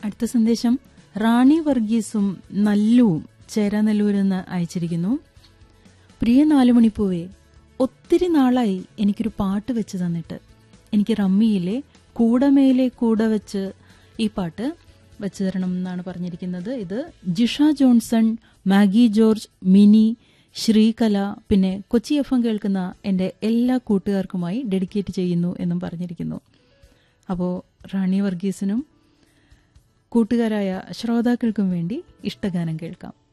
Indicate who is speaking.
Speaker 1: അടുത്ത സന്ദേശം റാണി വർഗീസും നല്ലുവും ചേരാനെല്ലൂരിൽ നിന്ന് അയച്ചിരിക്കുന്നു പ്രിയ നാലുമണിപ്പൂവേ ഒത്തിരി നാളായി എനിക്കൊരു പാട്ട് വെച്ച് തന്നിട്ട് എനിക്ക് റമ്മിയിലെ കൂടമേലെ കൂട വെച്ച് ഈ പാട്ട് വെച്ച് തരണം എന്നാണ് പറഞ്ഞിരിക്കുന്നത് ഇത് Jisha Johnson Maggie George Mini Sreekala പിന്നെ കൊച്ചി എഫ് എം കേൾക്കുന്ന എൻ്റെ എല്ലാ കൂട്ടുകാർക്കുമായി ഡെഡിക്കേറ്റ് ചെയ്യുന്നു എന്നും പറഞ്ഞിരിക്കുന്നു അപ്പോൾ റാണി വർഗീസിനും കൂട്ടുകാരായ ശ്രോതാക്കൾക്കും വേണ്ടി ഇഷ്ടഗാനം കേൾക്കാം